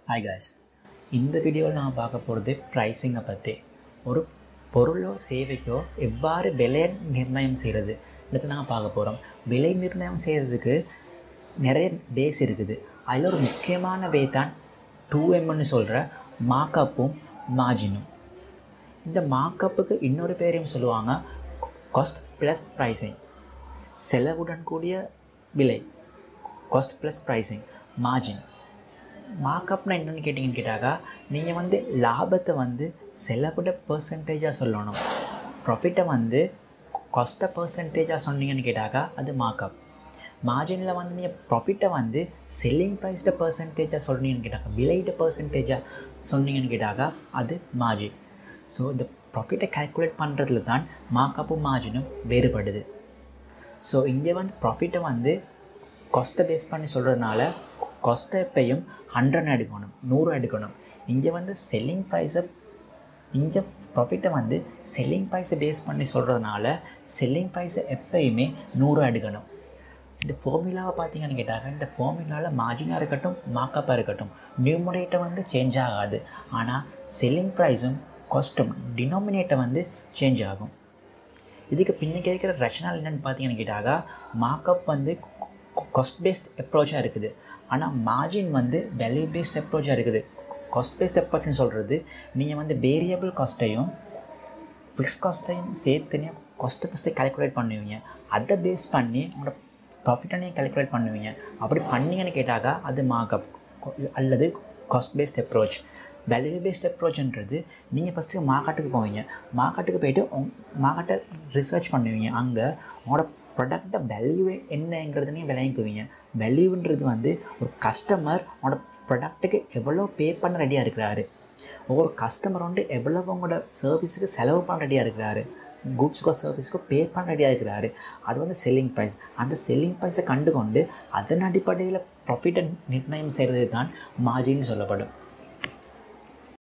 hi guys இந்த வீடியோவில் நான் பார்க்க போகிறது ப்ரைஸிங்கை பற்றி ஒரு பொருளோ சேவைக்கோ எவ்வாறு விலையை நிர்ணயம் செய்கிறது இதை நாங்கள் பார்க்க போகிறோம் விலை நிர்ணயம் செய்கிறதுக்கு நிறைய பேஸ் இருக்குது அதில் ஒரு முக்கியமான வே தான் டூ எம்னு சொல்கிற மார்க்கப்பும் மார்ஜினும் இந்த மார்க்கப்புக்கு இன்னொரு பேரையும் சொல்லுவாங்க காஸ்ட் ப்ளஸ் ப்ரைஸிங் செலவுடன் கூடிய விலை காஸ்ட் ப்ளஸ் ப்ரைஸிங் மார்ஜின் மார்க்கப்னா என்னென்னு கேட்டிங்கன்னு கேட்டாக்கா நீங்கள் வந்து லாபத்தை வந்து செலவுட பர்சன்டேஜாக சொல்லணும் ப்ராஃபிட்டை வந்து காஸ்ட்டை பர்சன்டேஜாக சொன்னீங்கன்னு கேட்டாக்கா அது மார்க்கப் மார்ஜினில் வந்து நீங்கள் ப்ராஃபிட்டை வந்து செல்லிங் ப்ரைஸ்ட பர்சன்டேஜாக சொன்னீங்கன்னு கேட்டாக்கா விலையிட்ட பர்சன்டேஜாக சொன்னீங்கன்னு கேட்டாக்கா அது மார்ஜின் ஸோ இந்த ப்ராஃபிட்டை கால்குலேட் பண்ணுறதுல தான் மார்க்கப்பும் மார்ஜினும் வேறுபடுது ஸோ இங்கே வந்து ப்ராஃபிட்டை வந்து காஸ்ட்டை பேஸ் பண்ணி சொல்கிறதுனால காஸ்ட்டை எப்பையும் ஹண்ட்ரட் எடுக்கணும் நூறு எடுக்கணும் இங்கே வந்து செல்லிங் ப்ரைஸை இங்கே ப்ராஃபிட்டை வந்து செல்லிங் ப்ரைஸை பேஸ் பண்ணி சொல்கிறதுனால செல்லிங் ப்ரைஸை எப்பயுமே நூறு எடுக்கணும் இந்த ஃபார்முலாவை பார்த்தீங்கன்னு கேட்டாங்க இந்த ஃபார்முலாவில் மார்ஜினாக இருக்கட்டும் மார்க்கப்பாக இருக்கட்டும் நியூமரேட்டர் வந்து சேஞ்ச் ஆகாது ஆனால் செல்லிங் ப்ரைஸும் காஸ்ட்டும் டினாமினேட்டர் வந்து சேஞ்ச் ஆகும் இதுக்கு பின்ன கேட்குற ரஷனால் என்னென்னு பார்த்தீங்கன்னு கேட்டாக்கா மார்க்கப் வந்து காஸ்ட் பேஸ்ட் அப்ரோச்சாக இருக்குது ஆனால் மார்ஜின் வந்து வேல்யூ பேஸ்ட் அப்ரோச்சாக இருக்குது காஸ்ட் பேஸ்ட் அப்ரோச்னு சொல்கிறது நீங்கள் வந்து வேரியபிள் காஸ்ட்டையும் ஃபிக்ஸ் காஸ்ட்டையும் சேர்த்துனே காஸ்ட்டை ஃபஸ்ட்டு கால்குலேட் பண்ணுவீங்க அதை பேஸ் பண்ணி உங்களோட ப்ராஃபிட்டை நீங்கள் கால்குலேட் பண்ணுவீங்க அப்படி பண்ணீங்கன்னு கேட்டாக்கா அது மார்க்கப் அல்லது cost based approach value based அப்ரோச்ன்றது நீங்கள் ஃபஸ்ட்டு மார்க்கெட்டுக்கு போவீங்க மார்க்கெட்டுக்கு போயிட்டு உங் மார்க்கெட்டை ரிசர்ச் பண்ணுவீங்க அங்கே உங்களோட ப்ராடக்டை வேல்யூ என்னங்கிறது நீங்கள் விளங்கிக்குவீங்க வேல்யூன்றது வந்து ஒரு கஸ்டமர் உங்களோட ப்ராடக்ட்டுக்கு எவ்வளோ பே பண்ண ரெடியாக இருக்கிறாரு ஒவ்வொரு கஸ்டமர் வந்து எவ்வளோ உங்களோட சர்வீஸுக்கு செலவு பண்ண ரெடியாக இருக்கிறாரு குட்ஸுக்கோ சர்வீஸுக்கோ பே பண்ண ரெடியாக இருக்கிறாரு அது வந்து செல்லிங் ப்ரைஸ் அந்த செல்லிங் ப்ரைஸை கண்டு கொண்டு அதன் அடிப்படையில் ப்ராஃபிட்டை நிர்ணயம் செய்கிறது தான் மார்ஜின்னு சொல்லப்படும்